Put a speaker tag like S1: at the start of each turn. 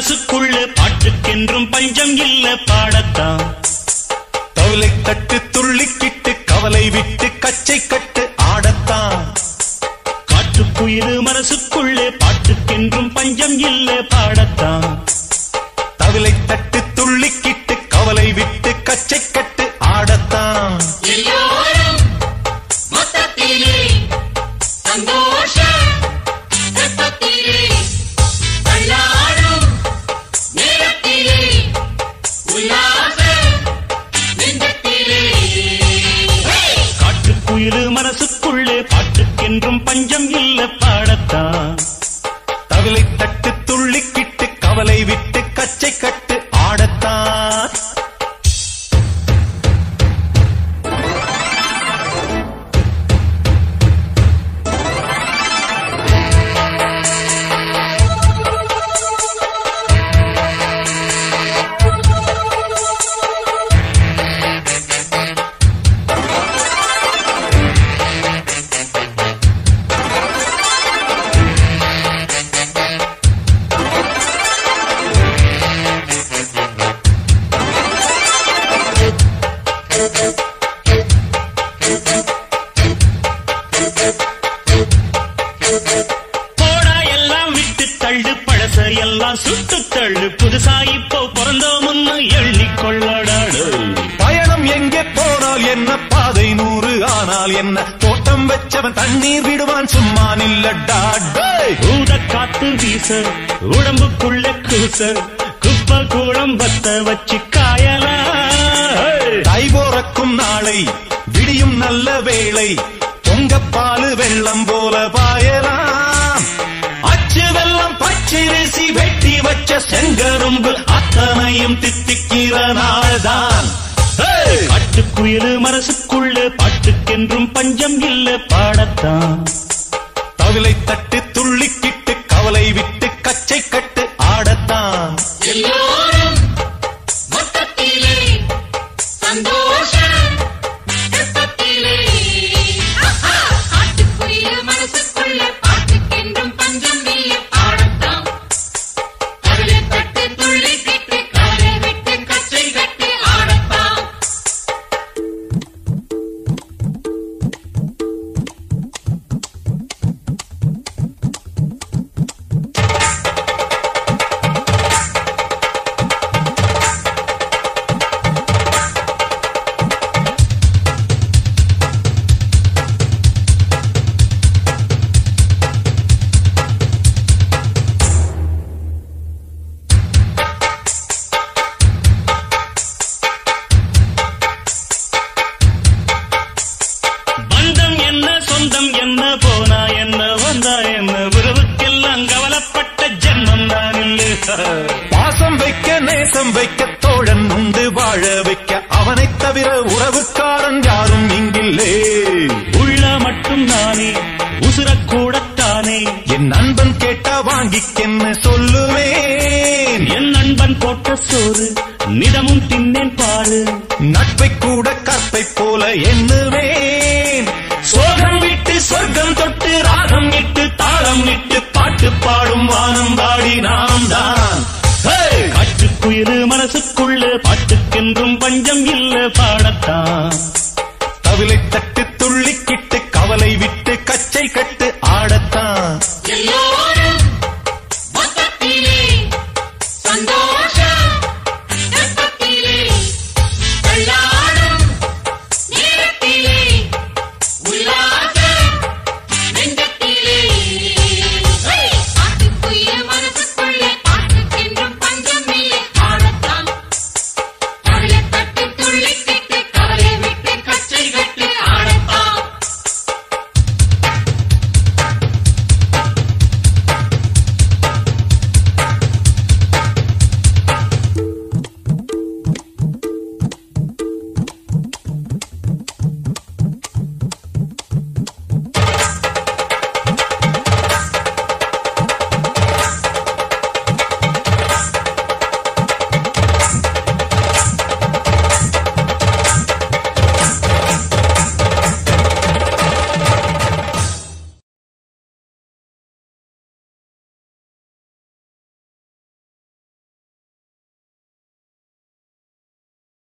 S1: மனசுக்குள்ள பாட்டுக்கென்றும் பஞ்சம் இல்ல பாடத்தான்
S2: தவளை தட்டு துள்ளிக்கிட்டு கவலை விட்டு கச்சை கட்டு ஆடத்தான்
S1: காட்டுக்குயிரு மனசுக்குள்ளே பாட்டுக்கென்றும் பஞ்சம் இல்ல பாடத்தான்
S2: தவளை தட்டு துள்ளிக்கிட்டு கவலை விட்டு கச்சை கட்டு ஆடத்தான்
S3: எல்லோரும் மொத்தத்திலே சந்தோஷ வெப்பத்திலே தள்ளாடும் நேரத்திலே உல்லாச நெஞ்சத்திலே
S1: காட்டுக்குயிரு மனசுக்குள்ளே பாட்டுக்கென்றும் பஞ்சம் இல்ல பாடத்தான்
S2: தவளை தட்டு துள்ளிக்கிட்டு கவலை விட்டு கச்சை கட்டு ஆடத்தான்
S1: போடா எல்லாம் விட்டு தள்ளு பழச எல்லாம் சுட்டு தள்ளு புதுசா இப்போ பிறந்தோம்னு எண்ணிக்கொள்ளடாடு
S2: பயணம் எங்கே போனால் என்ன பாதை நூறு ஆனால் என்ன தோட்டம் வச்சவன் தண்ணீர் விடுவான் சும்மா நில்லடா டேய்.
S1: ஊத காத்து வீச உடம்புக்குள்ள கூச குப்ப கூடம் பத்த வச்சு காயலா
S2: தை போறக்கும் நாளை விடியும் நல்ல வேளை பொங்கப்பாலு வெள்ளம் போல பாயலாம் அச்சு வெள்ளம் பச்சரிசி வெட்டி வச்ச செங்கரும்பு அத்தனையும் தித்திக்கிற நாள்தான் ஹேய்!
S1: காட்டுக்குயிரு மனசுக்குள்ள பாட்டுக்கென்றும் பஞ்சம் இல்ல பாடத்தான்
S2: தவிலை தட்டு துள்ளிக்கிட்டு கவலை விட்டு கச்சை கட்டு ஆடத்தான்
S3: எல்லோரும் மொத்தத்திலே சந்தோஷ வெப்பத்திலே காட்டுக்குரிய மனசுக்குள்ள பாட்டுக்கென்றும் பஞ்சம் இல்லை பாடத்தான் கவலை தட்டு துள்ளி கிட்டு கவலை விட்டு கச்சை கட்டு ஆடத்தான்
S1: பந்தம் என்ன சொந்தம் என்ன போனா என்ன வந்தா என்ன உறவுக்கெல்லாம் கவலைப்பட்ட ஜென்மம் தான் இல்லை
S2: பாசம் வைக்க நேசம் வைக்க தோழன் உண்டு வாழ வைக்க அவனைத் தவிர உறவுக்காரன் யாரும் இங்கில்லே
S1: உள்ள மட்டும் நானே உசுரக்கூடத்தானே
S2: என் நண்பன் கேட்டா வாங்கிக்கென்னு சொல்லுவேன்
S1: என் நண்பன் போட்ட சோறு நிதமும் தின்னேன் பாரு
S2: நட்பை கூட கற்பை போல எண்ணுவேன் சோகம் விட்டு சொர்க்கம் தொட்டு ராகம் இட்டு தாளம் இட்டு பாட்டு பாடும் வானம் பாடி நாம் தான் ஹே!
S1: காட்டுக்குயிரு மனசுக்குள்ள பாட்டுக்கென்றும் பஞ்சம் இல்ல பாடத்தான்
S2: தவிலை தட்டு